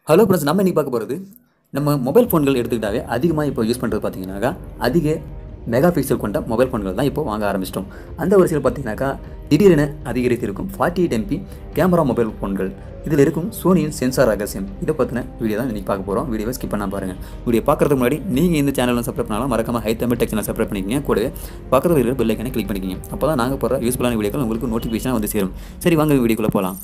Hello friends நம்ம இன்னைக்கு பார்க்க போகிறது நம்ம மொபைல் ஃபோன்கள் எடுத்துக்கிட்டாவே அதிகமாக இப்போ யூஸ் பண்ணுறது பார்த்தீங்கன்னாக்கா அதிக மெகா பிக்சல் கொண்ட மொபைல் ஃபோன்கள் தான் இப்போ வாங்க ஆரம்பிச்சிட்டோம் அந்த வரிசையில் பார்த்தீங்கன்னாக்கா திடீரென அதிகரித்து இருக்கும் forty eight MP camera mobile ஃபோன்கள் இதில் இருக்கும் சோனியின் சென்சார் ரகசியம் இதை பற்றின வீடியோ தான் இன்றைக்கி பார்க்க போகிறோம் வீடியோவை ஸ்கிப் பண்ணால் பாருங்கள் வீடியோ பார்க்குறதுக்கு முன்னாடி நீங்கள் இந்த சேனலில் சப்ஸ்கிரைப் பண்ணாலும் மறக்காம hi Tamil tech channel subscribe பண்ணிக்கங்க கூடவே பக்கத்தில் இருக்கிற பெல் ஐக்கனை கிளிக் பண்ணிக்கங்க அப்போ தான் நாங்கள் போகிற யூஸ்ஃபுல்லான வீடியோக்கள் உங்களுக்கு நோட்டிஃபிகேஷன் வந்து சேரும் சரி வாங்க வீடியோக்குள்ளே போகலாம்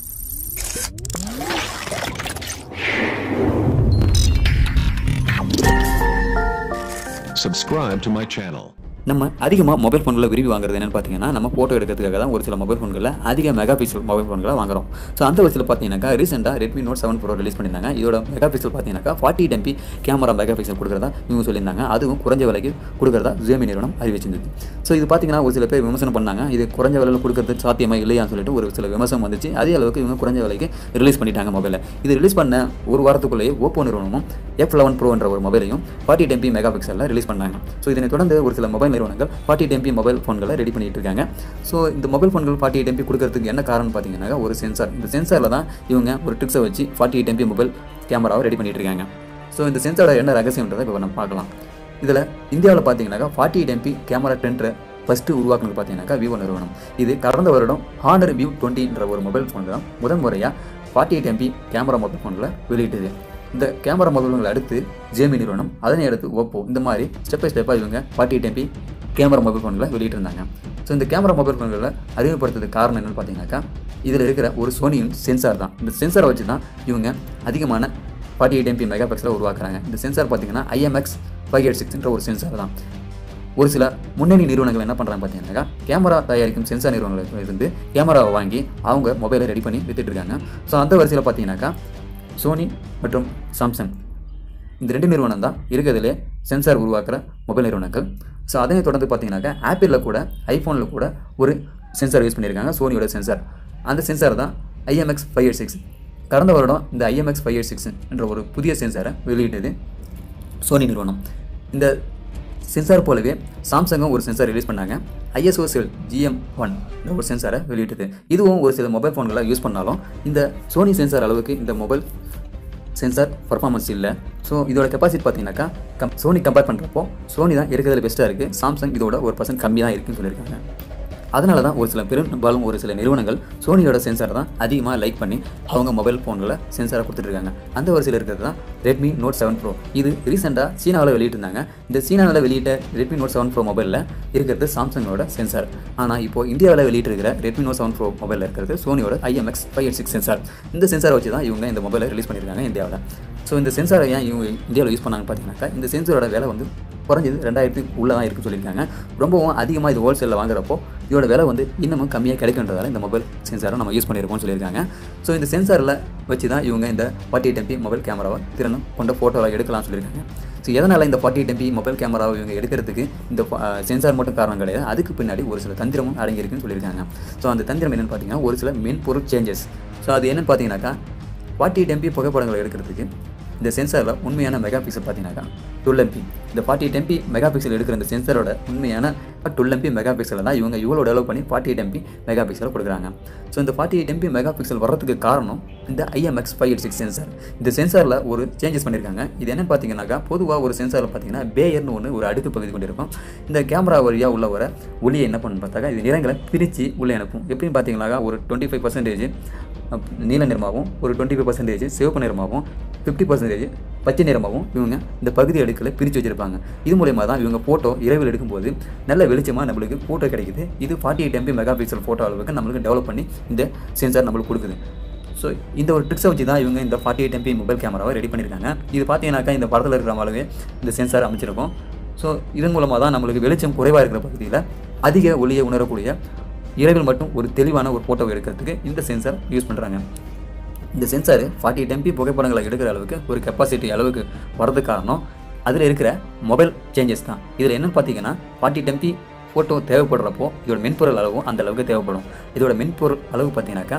Subscribe to my channel. நம்ம அதிகமாக மொபைல் ஃபோன்களை விரும்பி வாங்குறது என்னென்னு பார்த்தீங்கன்னா நம்ம ஃபோட்டோ எடுக்கிறதுக்காக தான் ஒரு சில மொபைல் ஃபோன்களில் அதிக மெகா பிக்சல் மொபைல் ஃபோன்களை வாங்குறோம் ஸோ அந்த வயசில் பார்த்தீங்கன்னாக்கா ரீசெண்டாக Redmi note seven Pro release பண்ணியிருந்தாங்க இதோட மெகா பிக்சல் பார்த்தீங்கன்னாக்கா forty MP camera mega pixel கொடுக்குறதா இவங்க சொல்லியிருந்தாங்க அதுவும் குறைஞ்ச விலைக்கு கொடுக்குறதா ஜியோமி நிறுவனம் அறிவிச்சிருந்தது ஸோ இது பார்த்தீங்கன்னா ஒரு சில பேர் விமர்சனம் பண்ணாங்க இது குறைஞ்ச விலையில் கொடுக்குறது சாத்தியமா இல்லையான்னு சொல்லிட்டு ஒரு சில விமர்சனம் வந்துச்சு அதே அளவுக்கு இவங்க குறைஞ்ச விலைக்கு ரிலீஸ் பண்ணிட்டாங்க மொபைலை இது ரிலீஸ் பண்ண ஒரு வாரத்துக்குள்ளேயே ஓப்போ நிறுவனமும் எஃப் லெவன் ப்ரோ என்ற ஒரு மொபைலையும் ஃபார்ட்டி எம்பி மெகா பிக்சலில் ரிலீஸ் பண்ணாங்க ஸோ இதனை தொடர்ந்து ஒரு சில மொபைல் நிறுவனங்கள் ஃபார்ட்டி எம்பி மொபைல் ஃபோன்களை ரெடி பண்ணிட்டு இருக்காங்க ஸோ இந்த mobile phones forty eight MP கொடுக்கறதுக்கு என்ன காரணம் பார்த்தீங்கன்னா ஒரு சென்சார் இந்த சென்சாரில் தான் இவங்க ஒரு ட்ரிக்ஸை வச்சு ஃபார்ட்டி எயிட் எம்பி மொபைல் கேமராவை ரெடி பண்ணிட்டு இருக்காங்க ஸோ இந்த சென்சாரோட என்ன ரகசியம்ன்றதை இப்போ நம்ம பார்க்கலாம் இதில் இந்தியாவில் பார்த்தீங்கன்னாக்கா ஃபார்ட்டி எயிட் எம்பி கேமரா டென்ட்ரை ஃபஸ்ட்டு உருவாக்குனது பார்த்தீங்கன்னாக்கா விவோ நிறுவனம் இது கடந்த வருடம் ஹானர் வியூ டுவெண்ட்டின்ற ஒரு மொபைல் ஃபோன் தான் முதன் முறையாக forty eight MP camera mobile ஃபோனில் வெளியிட்டது இந்த கேமரா மொபைல்களை அடுத்து ஜேமி நிறுவனம் அதனை அடுத்து ஓப்போ இந்த மாதிரி ஸ்டெப் பை ஸ்டெப்பாக இவங்க forty eight MP camera mobile ஃபோன்களை வெளியிட்டிருந்தாங்க ஸோ இந்த கேமரா மொபைல் ஃபோன்களை அறிமுகப்படுத்துறதுக்கு காரணம் என்னென்னு பார்த்தீங்கன்னாக்கா இதில் இருக்கிற ஒரு சோனியின் சென்சார் தான் இந்த சென்சாரை வச்சு தான் இவங்க அதிகமான ஃபார்ட்டி எயிட் எம்பி மெகா பிக்சலை உருவாக்குறாங்க இந்த சென்சார் பார்த்தீங்கன்னா ஐஎம்எக்ஸ் ஃபைவ் எயிட் சிக்ஸ்ன்ற ஒரு சென்சார் தான் ஒரு சில முன்னணி நிறுவனங்கள் என்ன பண்ணுறாங்க பார்த்தீங்கன்னாக்கா கேமரா தயாரிக்கும் சென்சார் நிறுவனங்கள் இருந்து கேமராவை வாங்கி அவங்க மொபைலை ரெடி பண்ணி வித்துட்டு இருக்காங்க ஸோ அந்த வரிசையில் பார்த்தீங்கன்னாக்கா சோனி மற்றும் சாம்சங் இந்த ரெண்டு நிறுவனம் தான் இருக்கிறதுலே சென்சார் உருவாக்குற மொபைல் நிறுவனங்கள் ஸோ அதனை தொடர்ந்து பார்த்தீங்கன்னாக்கா ஆப்பிளில் கூட ஐஃபோனில் கூட ஒரு சென்சார் யூஸ் பண்ணியிருக்காங்க சோனியோட சென்சார் அந்த சென்சார் தான் ஐஎம்எக்ஸ் ஃபைவ் எயிட் சிக்ஸ் கடந்த வருடம் இந்த ஐஎம்எக்ஸ் ஃபைவ் எயிட் சிக்ஸ் என்ற ஒரு புதிய சென்சாரை வெளியிட்டது சோனி நிறுவனம் இந்த சென்சார் போலவே சாம்சங்கும் ஒரு சென்சார் ரிலீஸ் பண்ணாங்க ஐஎஸ்ஓ செல் ஜிஎம் ஒன் ஒரு சென்சாரை வெளியிட்டது இதுவும் ஒரு சில மொபைல் ஃபோன்களை யூஸ் பண்ணாலும் இந்த சோனி சென்சார் அளவுக்கு இந்த மொபைல் சென்சார் பர்ஃபார்மன்ஸ் இல்லை ஸோ இதோட கெப்பாசிட்டி பார்த்தீங்கன்னாக்கா கம் சோனி கம்பேர் பண்ணுறப்போ சோனி தான் இருக்கிறதுல பெஸ்ட்டாக இருக்குது சாம்சங் இதோட ஒரு பர்சன்ட் கம்மி தான் இருக்குன்னு சொல்லியிருக்காங்க அதனால தான் ஒரு சில பெரும்பாலும் ஒரு சில நிறுவனங்கள் சோனியோட சென்சார் தான் அதிகமாக லைக் பண்ணி அவங்க மொபைல் ஃபோன்களை சென்சாரை கொடுத்துட்ருக்காங்க அந்த வரிசையில் இருக்கிறது தான் ரெட்மி நோட் செவன் ப்ரோ இது ரீசெண்டாக சீனாவில் வெளியிட்டிருந்தாங்க இந்த சீனாவில் வெளியிட்ட ரெட்மி நோட் செவன் ப்ரோ மொபைலில் இருக்கிறது சாம்சங்கோட சென்சார் ஆனால் இப்போ இந்தியாவில் வெளியிட்டிருக்கிற ரெட்மி நோட் செவன் ப்ரோ மொபைலில் இருக்கிறது சோனியோட IMX five eight six sensor இந்த சென்சாரை வச்சு தான் இவங்க இந்த மொபைலை ரிலீஸ் பண்ணியிருக்காங்க இந்தியாவில் ஸோ இந்த சென்சாரை ஏன் இவங்க இந்தியாவில் யூஸ் பண்ணாங்க பார்த்தீங்கன்னாக்கா இந்த சென்சாரோட விலை வந்து குறைஞ்சது ரெண்டாயிரத்து உள்ளே தான் இருக்குன்னு சொல்லியிருக்காங்க ரொம்பவும் அதிகமாக இது ஹோல்சேலில் வாங்குறப்போ இதோட விலை வந்து இன்னமும் கம்மியாக கிடைக்கின்றதால இந்த மொபைல் சென்சாரை நம்ம யூஸ் பண்ணியிருக்கோம்னு சொல்லியிருக்காங்க ஸோ இந்த சென்சாரில் வச்சு தான் இவங்க இந்த ஃபார்ட்டி எயிட் எம்பி மொபைல் கேமராவை திறனும் கொண்ட ஃபோட்டோவை எடுக்கலாம்னு சொல்லியிருக்காங்க ஸோ எதனால் இந்த ஃபார்ட்டி எயிட் எம்பி மொபைல் கேமராவை இவங்க எடுக்கிறதுக்கு இந்த சென்சார் மட்டும் காரணம் கிடையாது அதுக்கு பின்னாடி ஒரு சில தந்திரமும் அடங்கியிருக்குன்னு சொல்லியிருக்காங்க ஸோ அந்த தந்திரம் என்னென்னு பார்த்தீங்கன்னா ஒரு சில மென்பொருள் சேஞ்சஸ் ஸோ அது என்னென்னு பார்த்தீங்கன்னாக்கா ஃபார்ட்டி எயிட் எம்பி புகைப்படங்களை எடுக்கிறதுக்கு இந்த சென்சாரில் உண்மையான மெகா பிக்சல் பார்த்தீங்கன்னாக்கா டுவெல் எம்பி இந்த forty eight MP mega pixel எடுக்கிற இந்த சென்சாரோட உண்மையான டுவெல் எம்பி மெகா பிக்சலை தான் இவங்க இவ்வளோ டெவலப் பண்ணி ஃபார்ட்டி எயிட் எம்பி மெகா பிக்சலை கொடுக்குறாங்க ஸோ இந்த forty eight MP mega pixel வர்றதுக்கு காரணம் இந்த IMX five eight six sensor இந்த சென்சாரில் ஒரு சேஞ்சஸ் பண்ணியிருக்காங்க இது என்ன பார்த்தீங்கன்னாக்கா பொதுவாக ஒரு சென்சாரில் பார்த்தீங்கன்னா பேயர்னு ஒன்று ஒரு அடுக்கு பகுதி கொண்டு இருக்கும் இந்த கேமரா வழியாக உள்ள வர ஒளியை என்ன பண்ணு பார்த்தாக்கா இது நிறங்களை பிரித்து உள்ளே அனுப்பும் எப்படின்னு பார்த்தீங்கன்னாக்கா ஒரு டுவெண்ட்டி ஃபைவ் பர்சன்டேஜ் நீல நிறமாகவும் ஒரு டுவெண்ட்டி ஃபைவ் பர்சன்டேஜ் சிவப்பு நிறமாகவும் ஃபிஃப்டி பர்சன்டேஜ் பச்சை நிறமாகவும் இவங்க இந்த பகுதி அடுக்கில் பிரித்து வச்சிருப்பாங்க இது மூலயமா தான் இவங்க ஃபோட்டோ இரவில் எடுக்கும்போது நல்ல வெளிச்சமாக நம்மளுக்கு ஃபோட்டோ கிடைக்குது இது forty eight MP mega pixel photo அளவுக்கு நம்மளுக்கு டெவலப் பண்ணி இந்த சென்சார் நம்மளுக்கு கொடுக்குது ஸோ இந்த ஒரு ட்ரிக்ஸை வச்சு தான் இவங்க இந்த ஃபார்ட்டி எயிட் எம்பி மொபைல் கேமராவை ரெடி பண்ணியிருக்காங்க இது பார்த்தீங்கன்னாக்கா இந்த படத்தில் இருக்கிற அளவே இந்த சென்சார் அமைச்சிருக்கும் ஸோ இதன் மூலமாக தான் நம்மளுக்கு வெளிச்சம் குறைவாக இருக்கிற பகுதியில் அதிக ஒளியை உணரக்கூடிய இரவில் மட்டும் ஒரு தெளிவான ஒரு ஃபோட்டோ எடுக்கிறதுக்கு இந்த சென்சார் யூஸ் பண்ணுறாங்க இந்த சென்சார் ஃபார்ட்டி எயிட் எம்பி புகைப்படங்களை எடுக்கிற அளவுக்கு ஒரு கெப்பாசிட்டி அளவுக்கு வரதுக்கு காரணம் அதில் இருக்கிற மொபைல் சேஞ்சஸ் தான் இதில் என்னென்னு பார்த்தீங்கன்னா ஃபார்ட்டி எயிட் எம்பி ஃபோட்டோ தேவைப்படுறப்போ இதோட மென்பொருள் அளவும் அந்த அளவுக்கு தேவைப்படும் இதோட மென்பொருள் அளவு பார்த்தீங்கன்னாக்கா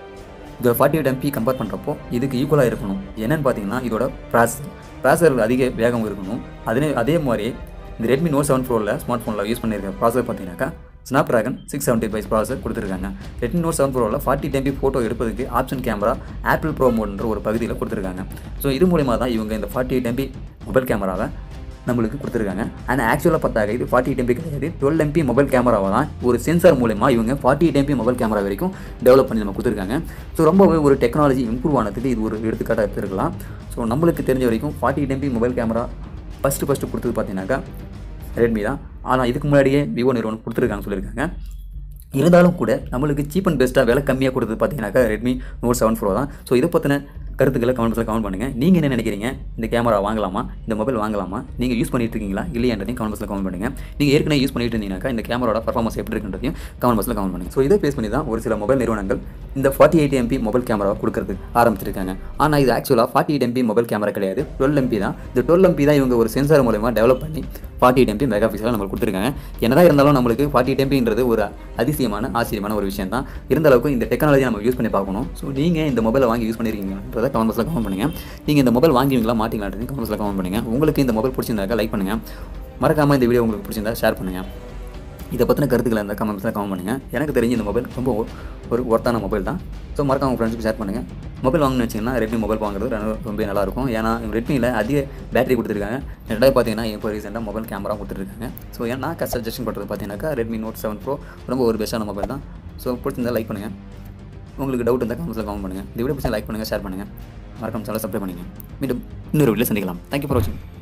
இதோட ஃபார்ட்டி எயிட் எம்பி கம்பேர் பண்ணுறப்போ இதுக்கு ஈக்குவலாக இருக்கணும் என்னென்னு பார்த்தீங்கன்னா இதோட ப்ராசர் ப்ராசர் அதிக வேகம் இருக்கணும் அதே அதே மாதிரி இந்த ரெட்மி நோட் செவன் ப்ரோவில் ஸ்மார்ட் ஃபோனில் யூஸ் பண்ணியிருக்க ப்ராசர் பார்த்தீங்கன்னாக்கா Snapdragon six seventy five processor கொடுத்துருக்காங்க ரெட்மி நோட் செவன் ப்ரோவில் ஃபார்ட்டி டெம்பி ஃபோட்டோ எடுப்பதுக்கு ஆப்ஷன் கேமரா ஆப்பிள் ப்ரோ மோட்ன்ற ஒரு பகுதியில் கொடுத்துருக்காங்க ஸோ இது மூலிமா தான் இவங்க இந்த ஃபார்ட்டி டெம்பி மொபைல் கேமராவை நம்மளுக்கு கொடுத்துருக்காங்க ஆனால் ஆக்சுவலாக பார்த்தாக்க இது ஃபார்ட்டி எம்பி கிடையாது டுவெல் எம்பி மொபைல் கேமராவை தான் ஒரு சென்சார் மூலமா இவங்க ஃபார்ட்டி எம்பி மொபைல் கேமரா வரைக்கும் டெவலப் பண்ணி நம்ம கொடுத்துருக்காங்க ஸோ ரொம்பவே ஒரு டெக்னாலஜி இம்ப்ரூவ் ஆனதுக்கு இது ஒரு எடுத்துக்காட்டாக எடுத்துருக்கலாம் ஸோ நம்மளுக்கு தெரிஞ்ச வரைக்கும் forty MP mobile camera first first கொடுத்தது பார்த்தீங்கன்னாக்கா ரெட்மி தான் ஆனால் இதுக்கு முன்னாடியே விவோ நிறுவனம் கொடுத்துருக்காங்க சொல்லியிருக்காங்க இருந்தாலும் கூட நம்மளுக்கு சீப் அண்ட் பெஸ்ட்டாக விலை கம்மியாக கொடுத்தது பார்த்தீங்கன்னாக்கா ரெட்மி நோட் செவன் ப்ரோ தான் ஸோ இதை பற்றின கருத்துக்களை கமெண்ட்ஸில் கமெண்ட் பண்ணுங்கள் நீங்கள் என்ன நினைக்கிறீங்க இந்த கேமரா வாங்கலாமா இந்த மொபைல் வாங்கலாமா நீங்கள் யூஸ் பண்ணிட்டு இருக்கீங்களா இல்லையான்றதையும் கமெண்ட் பாக்ஸில் கமெண்ட் பண்ணுங்கள் நீங்கள் ஏற்கனவே யூஸ் பண்ணிட்டு இருந்தீங்கன்னாக்கா இந்த கேமராவோட பர்ஃபார்மன்ஸ் எப்படி இருக்குன்றதையும் கமெண்ட் பாக்ஸில் கமெண்ட் பண்ணுங்கள் ஸோ இதை பேஸ் பண்ணி தான் ஒரு சில மொபைல் நிறுவனங்கள் இந்த ஃபார்ட்டி எயிட் எம்பி மொபைல் கேமராவை கொடுக்கறது ஆரம்பிச்சிருக்காங்க ஆனால் இது ஆக்சுவலாக forty eight MP mobile camera கிடையாது டுவெல் எம்பி தான் இந்த டுவெல் எம்பி தான் இவங்க ஒரு சென்சார் மூலமா டெவலப் பண்ணி ஃபார்ட்டி எயிட் எம்பி மெகா பிக்சலாக நம்மளுக்கு கொடுத்துருக்காங்க என்னதான் இருந்தாலும் நம்மளுக்கு ஃபார்ட்டி எயிட் எம்பின்றது ஒரு அதிசயமான ஆச்சரியமான ஒரு விஷயம் தான் இருந்த அளவுக்கு இந்த டெக்னாலஜி நம்ம யூஸ் பண்ணி பார்க்கணும் ஸோ நீங்கள் இந்த மொபைலை வாங்கி யூஸ் பண்ணியிருக்கீங்கன்றதை கமெண்ட் பாக்ஸில் கமெண்ட் பண்ணுங்கள் நீங்கள் இந்த மொபைல் வாங்குவீங்களா மாட்டீங்களான்றது கமெண்ட் பாக்ஸில் கமெண்ட் பண்ணுங்கள் உங்களுக்கு இந்த மொபைல் பிடிச்சிருந்தாக்கா லைக் பண்ணுங்கள் மறக்காமல் இந்த வீடியோ உங்களுக்கு பிடிச்சிருந்தா ஷேர் பண்ணுங்கள் இதை பற்றின கருத்துக்களை இருந்தால் கமெண்ட்ஸில் கமெண்ட் பண்ணுங்கள் எனக்கு தெரிஞ்ச இந்த மொபைல் ரொம்ப ஒ- ஒரு ஒர்த்தான மொபைல் தான் ஸோ மறக்காம உங்கள் ஃப்ரெண்ட்ஸுக்கு ஷேர் பண்ணுங்கள் மொபைல் வாங்கணும்னு வச்சிங்கன்னா ரெட்மி மொபைல் வாங்குறது ரொம்ப- ரொம்ப நல்லாயிருக்கும் ஏன்னா ரெட்மியில் அதிக பேட்டரி கொடுத்துருக்காங்க ரெண்டாவது பார்த்தீங்கன்னா இப்போ ரீசெண்டாக மொபைல் கேமரா கொடுத்துருக்காங்க ஸோ ஏன் நான் சஜஷன் பண்ணுறது பார்த்தீங்கன்னாக்கா ரெட்மி நோட் செவன் ப்ரோ ரொம்ப ஒரு பெஸ்ட்டான மொபைல் தான் ஸோ பிடிச்சிருந்தா லைக் பண்ணுங்கள் உங்களுக்கு டவுட் இருந்தால் கமெண்ட்ஸில் கமெண்ட் பண்ணுங்கள் இந்த வீடியோ பிடிச்சா லைக் பண்ணுங்கள் ஷேர் பண்ணுங்கள் மறக்காம சேனல் சப்ஸ்கிரைப் பண்ணுங்கள் மீண்டும் இன்னொரு வீடியோ சந்திக்கலாம் தேங்க்யூ ஃபார் வாட்சிங்